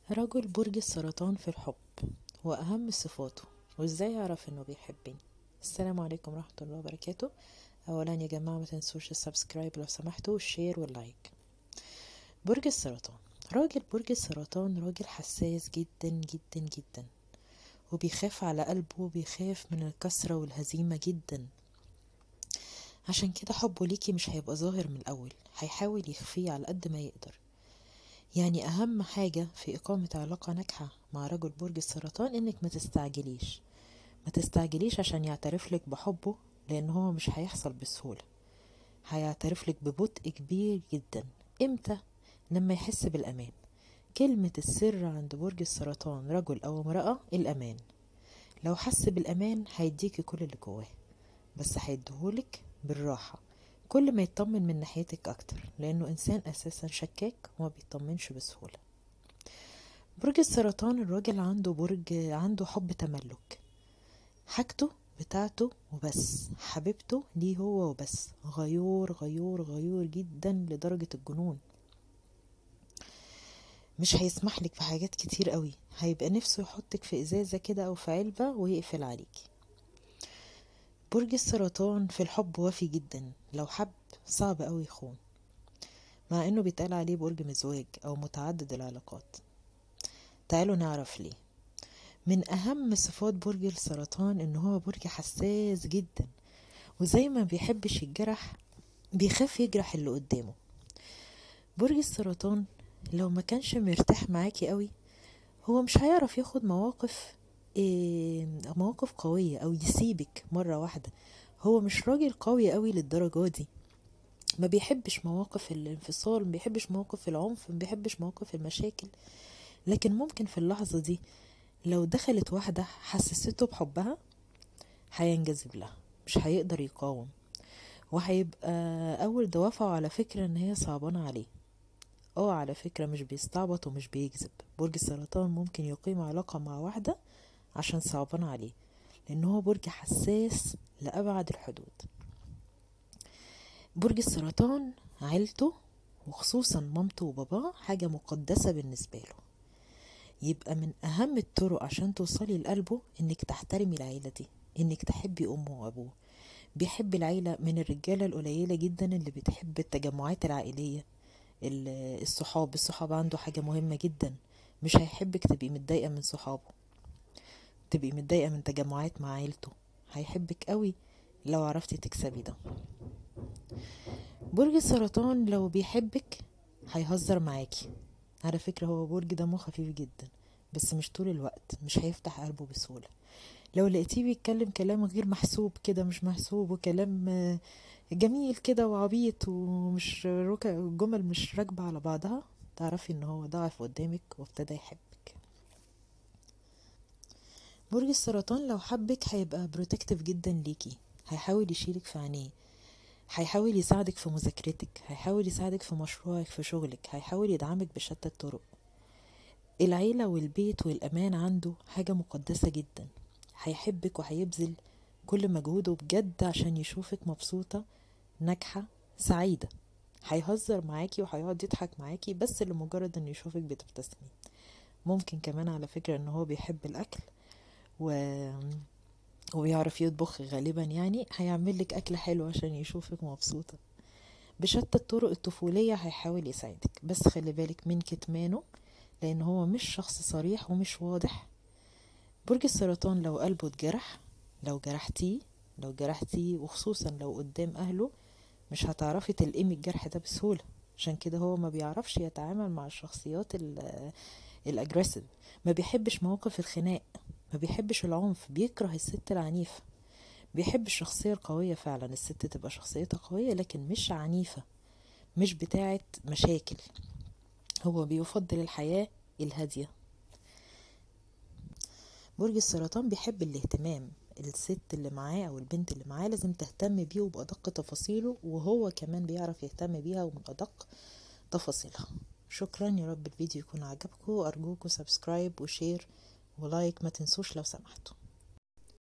رجل برج السرطان في الحب وأهم صفاته وإزاي يعرف إنه بيحبني السلام عليكم ورحمة الله وبركاته أولا يا جماعة ما تنسوش السبسكرايب لو سمحتوا والشير واللايك برج السرطان راجل برج السرطان راجل حساس جدا جدا جدا وبيخاف على قلبه وبيخاف من الكسرة والهزيمة جدا عشان كده حبه ليكي مش هيبقى ظاهر من الأول هيحاول يخفيه على قد ما يقدر يعني أهم حاجة في إقامة علاقة ناجحة مع رجل برج السرطان إنك ما تستعجليش ما تستعجليش عشان يعترف لك بحبه لأن هو مش هيحصل بسهولة هيعترف لك ببطء كبير جدا إمتى؟ لما يحس بالأمان كلمة السر عند برج السرطان رجل أو امرأة الأمان لو حس بالأمان هيديكي كل اللي جواه بس هيديهولك بالراحة كل ما يطمن من ناحيتك أكتر لأنه إنسان أساسا شكاك وما بيطمنش بسهولة برج السرطان الراجل عنده برج عنده حب تملك حاجته بتاعته وبس حبيبته ليه هو وبس غيور غيور غيور جدا لدرجة الجنون مش هيسمح لك في حاجات كتير قوي هيبقى نفسه يحطك في ازازة كده او في علبة ويقفل عليكي برج السرطان في الحب وفي جدا لو حب صعب قوي يخون مع انه بيتقال عليه برج مزواج او متعدد العلاقات تعالوا نعرف ليه من اهم صفات برج السرطان ان هو برج حساس جدا وزي ما بيحبش يتجرح بيخاف يجرح اللي قدامه برج السرطان لو ما كانش مرتاح معاكي قوي هو مش هيعرف ياخد مواقف إيه مواقف قوية أو يسيبك مرة واحدة هو مش راجل قوي قوي للدرجة دي ما بيحبش مواقف الانفصال ما بيحبش مواقف العنف ما بيحبش مواقف المشاكل لكن ممكن في اللحظة دي لو دخلت واحدة حسسته بحبها هينجذب لها مش هيقدر يقاوم وهيبقى أول دوافعه على فكرة إن هي صعبانة عليه اه على فكرة مش بيستعبط ومش بيكذب برج السرطان ممكن يقيم علاقة مع واحدة عشان صعبان عليه لأن هو برج حساس لأبعد الحدود برج السرطان عيلته وخصوصا مامته وباباه حاجة مقدسة بالنسبة له يبقى من أهم الطرق عشان توصلي لقلبه إنك تحترمي العيلة دي إنك تحبي أمه وأبوه بيحب العيلة من الرجالة القليلة جدا اللي بتحب التجمعات العائلية الصحاب الصحاب عنده حاجة مهمة جدا مش هيحبك تبقي متضايقة من صحابه تبقي متضايقة من تجمعات مع عيلته هيحبك قوي لو عرفتي تكسبي ده برج السرطان لو بيحبك هيهزر معاكي على فكرة هو برج دمه خفيف جدا بس مش طول الوقت مش هيفتح قلبه بسهولة لو لقيتيه بيتكلم كلام غير محسوب كده مش محسوب وكلام جميل كده وعبيط ومش ركع جمل مش راكبة على بعضها تعرفي ان هو ضعف قدامك وابتدى يحبك برج السرطان لو حبك هيبقى بروتكتيف جدا ليكي هيحاول يشيلك في عينيه هيحاول يساعدك في مذاكرتك هيحاول يساعدك في مشروعك في شغلك هيحاول يدعمك بشتى الطرق العيلة والبيت والأمان عنده حاجة مقدسة جدا هيحبك وهيبذل كل مجهوده بجد عشان يشوفك مبسوطة ناجحة سعيدة هيهزر معاكي وهيقعد يضحك معاكي بس لمجرد انه يشوفك بتبتسمي ممكن كمان على فكرة ان هو بيحب الاكل و... وبيعرف يطبخ غالبا يعني هيعمل لك اكل حلو عشان يشوفك مبسوطة بشتى الطرق الطفولية هيحاول يساعدك بس خلي بالك من كتمانه لان هو مش شخص صريح ومش واضح برج السرطان لو قلبه اتجرح لو جرحتيه لو جرحتيه وخصوصا لو قدام اهله مش هتعرفي تلقمي الجرح ده بسهولة عشان كده هو ما بيعرفش يتعامل مع الشخصيات الاجريسيف ما بيحبش مواقف الخناق ما بيحبش العنف بيكره الست العنيفة بيحب الشخصية القوية فعلا الست تبقى شخصيتها قوية لكن مش عنيفة مش بتاعة مشاكل هو بيفضل الحياة الهادية برج السرطان بيحب الاهتمام الست اللي معاه او البنت اللي معاه لازم تهتم بيه وبأدق تفاصيله وهو كمان بيعرف يهتم بيها ومن أدق تفاصيلها شكرا يا رب الفيديو يكون عجبكم أرجوكم سبسكرايب وشير ولايك ما تنسوش لو سمحتوا